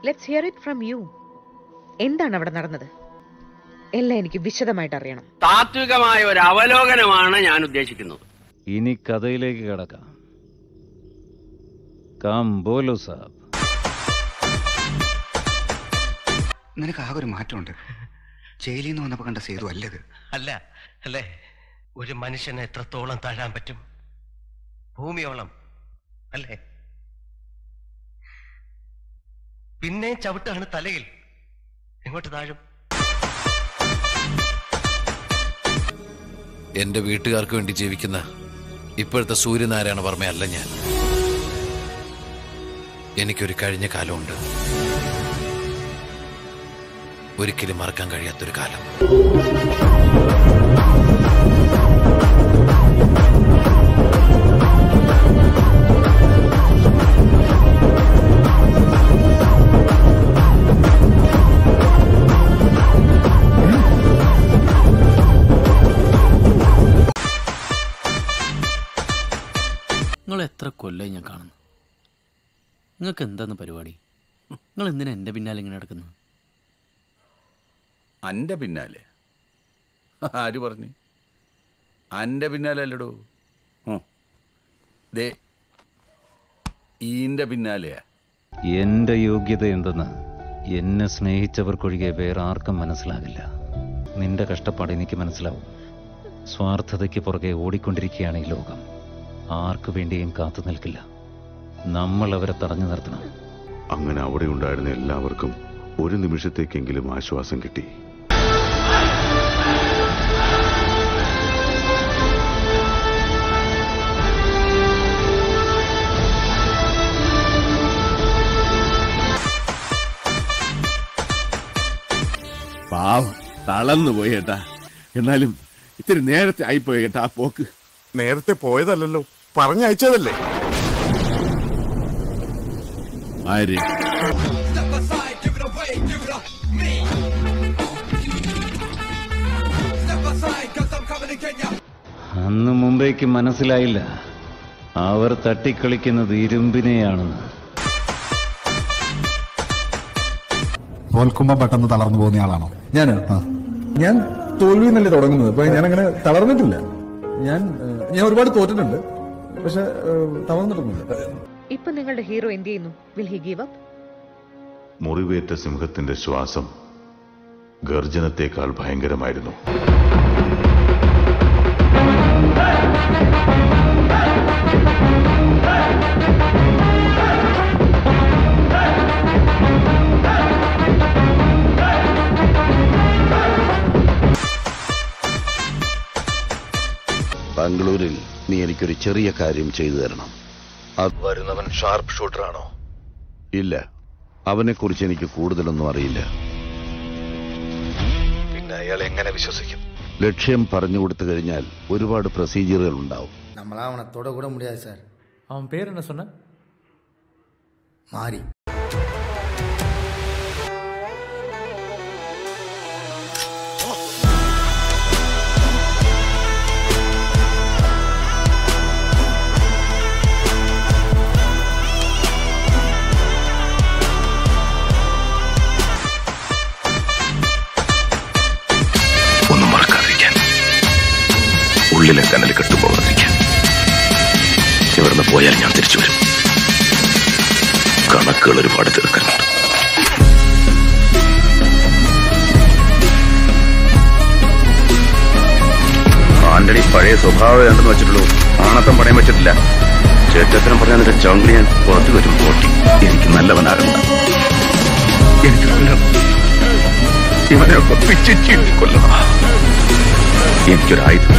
Let's hear it from you എന്താണ് അവിടെ നടന്നത് എല്ലാം എനിക്ക് വിശദമായിട്ട് അറിയണം താത്വികമായ ഒരു അവലോകനമാണ് ഞാൻ ഉദ്ദേശിക്കുന്നത് ഇനി കഥയിലേക്ക് കിടക്കാം കാം ബോലോ സാബ് നിനക്ക് ആകെ ഒരു മാറ്റമുണ്ട് ജയിലിൽ നിന്ന് വന്നപ്പോ കണ്ട സേതു അല്ലത് അല്ല അല്ലേ ഒരു മനുഷ്യന് എത്രത്തോളം താഴാൻ പറ്റും ഭൂമിയോളം അല്ലേ പിന്നെ ചവിട്ടാണ് തലയിൽ എങ്ങോട്ട് താഴും എന്റെ വീട്ടുകാർക്ക് വേണ്ടി ജീവിക്കുന്ന ഇപ്പോഴത്തെ സൂര്യനാരായണ വർമ്മയല്ല ഞാൻ എനിക്കൊരു കഴിഞ്ഞ കാലമുണ്ട് ഒരിക്കലും മറക്കാൻ കഴിയാത്തൊരു കാലം നിങ്ങൾ എത്ര കൊല്ലമായി ഞാൻ കാണുന്നു നിങ്ങൾക്ക് എന്താന്ന് പരിപാടി നിങ്ങൾ എന്തിനാ എൻ്റെ പിന്നാലെ ഇങ്ങനെ നടക്കുന്നു അന്റെ പിന്നാലെ ആര് പറഞ്ഞു അന്റെ പിന്നാലെ അല്ലടോ ഉം. ദേ ഈന്റെ പിന്നാലെയാ എന്റെ യോഗ്യത എന്തെന്ന് എന്നെ സ്നേഹിച്ചവർക്കൊഴികെ വേറെ ആർക്കും മനസ്സിലാകില്ല നിന്റെ കഷ്ടപ്പാട് എനിക്ക് മനസ്സിലാവും സ്വാർത്ഥതയ്ക്ക് പുറകെ ഓടിക്കൊണ്ടിരിക്കുകയാണ് ഈ ലോകം ആർക്കു വേണ്ടിയും കാത്തു നിൽക്കില്ല നമ്മൾ അവരെ തടഞ്ഞു നിർത്തണം അങ്ങനെ അവിടെ ഉണ്ടായിരുന്ന എല്ലാവർക്കും ഒരു നിമിഷത്തേക്കെങ്കിലും ആശ്വാസം കിട്ടി പാവം തളർന്നു പോയി ഏട്ടാ എന്നാലും ഇത്തിരി നേരത്തെ ആയിപ്പോയി ഏട്ടാ ആ പോക്ക് നേരത്തെ പോയതല്ലല്ലോ പറഞ്ഞയച്ചതല്ലേ ആര് അന്ന് മുമ്പേക്ക് മനസ്സിലായില്ല അവർ തട്ടിക്കളിക്കുന്നത് ഇരുമ്പിനെയാണെന്ന് തോൽക്കുമ്പോ പെട്ടെന്ന് തളർന്നു പോകുന്ന ആളാണോ ഞാൻ ഞാൻ തോൽവി എന്നല്ലേ തുടങ്ങുന്നത് അപ്പൊ ഞാൻ അങ്ങനെ തളർന്നിട്ടില്ല ഞാൻ ഏഹ്, ഞാൻ ഒരുപാട് തോറ്റിട്ടുണ്ട് പക്ഷെ ഏഹ്, തളർന്നിട്ടൊന്നുമില്ല ഇപ്പൊ നിങ്ങളുടെ ഹീറോ എന്ത് ചെയ്യുന്നു വിൽ ഹി ഗീവ് അപ്പ് മുറിവേറ്റ സിംഹത്തിന്റെ ശ്വാസം ഗർജനത്തേക്കാൾ ഭയങ്കരമായിരുന്നു ബാംഗ്ലൂരിൽ നീ എനിക്കൊരു ചെറിയ കാര്യം ചെയ്തു തരണം അത് വരുന്നവൻ ഷാർപ്പ് ഷൂട്ടറാണോ ഇല്ല അവനെക്കുറിച്ച് എനിക്ക് കൂടുതലൊന്നും അറിയില്ല പിന്നെ അയാൾ എങ്ങനെ വിശ്വസിക്കും ലക്ഷ്യം പറഞ്ഞു കൊടുത്തു കഴിഞ്ഞാൽ ഒരുപാട് പ്രൊസീജിയറുകൾ ഉണ്ടാവും நம்மளா அவனை தொட கூட முடியாது சார் அவன் பேர் என்ன சொன்ன மாறி ഒന്നും മറക്കാതിരിക്കാൻ ഉള്ളിലെ കനൽ കെട്ടുപോകാതിരിക്കാൻ ഇവിടുന്ന് പോയാൽ ഞാൻ തിരിച്ചു വരും കണക്കുകൾ ഒരുപാട് തീർക്കാനുണ്ട് ആന്റണി പഴയ സ്വഭാവം ഉണ്ടെന്ന് വെച്ചിട്ടുള്ളൂ ആണത്തം പണയം വെച്ചിട്ടില്ല ചേട്ടത്തിനും പറഞ്ഞ നിന്റെ ചങ്കിളി ഞാൻ പുറത്തു വരും പോട്ടി എനിക്ക് നല്ലവനാകണ്ട എനിക്ക് കൊല്ലണം ഇവനെയൊക്കെ പിച്ചു കൊല്ലണം എനിക്കൊരായുധം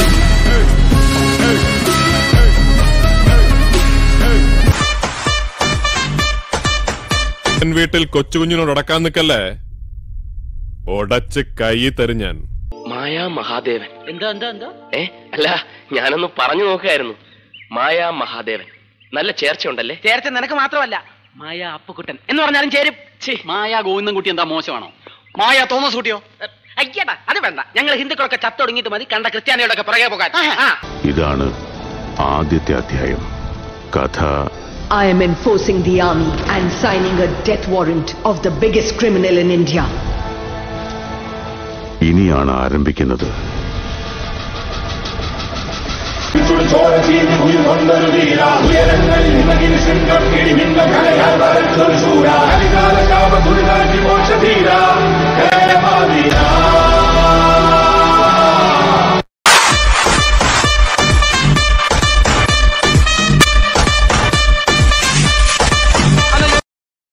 വീട്ടിൽ കൊച്ചുകുഞ്ഞിനോട് അടക്കാൻ നിൽക്കല്ലേ ഒടച്ച് കൈ തരും ഞാൻ മായാ മഹാദേവൻ എന്താ എന്താ എന്താ ഏ അല്ല ഞാനൊന്ന് പറഞ്ഞു നോക്കുകയായിരുന്നു മായാ മഹാദേവൻ നല്ല ചേർച്ചയുണ്ടല്ലേ ചേർച്ച നിനക്ക് മാത്രമല്ല മായ അപ്പുക്കുട്ടൻ എന്ന് പറഞ്ഞാലും ചേരും മായ ഗോവിന്ദൻകുട്ടി എന്താ മോശമാണോ മായ തോമസ് കുട്ടിയോ അയ്യടാ അത് വേണ്ട ഞങ്ങൾ ഹിന്ദുക്കളൊക്കെ ചത്തൊടുങ്ങിയിട്ട് മതി കണ്ട ക്രിസ്ത്യാനികളൊക്കെ പുറകെ പോകാൻ ആ ഇതാണ് ആദ്യത്തെ അധ്യായം കഥ I am enforcing the army and signing a death warrant of the biggest criminal in India. ഇനിയാണ് ആരംഭിക്കുന്നത് ഉയരങ്ങൾ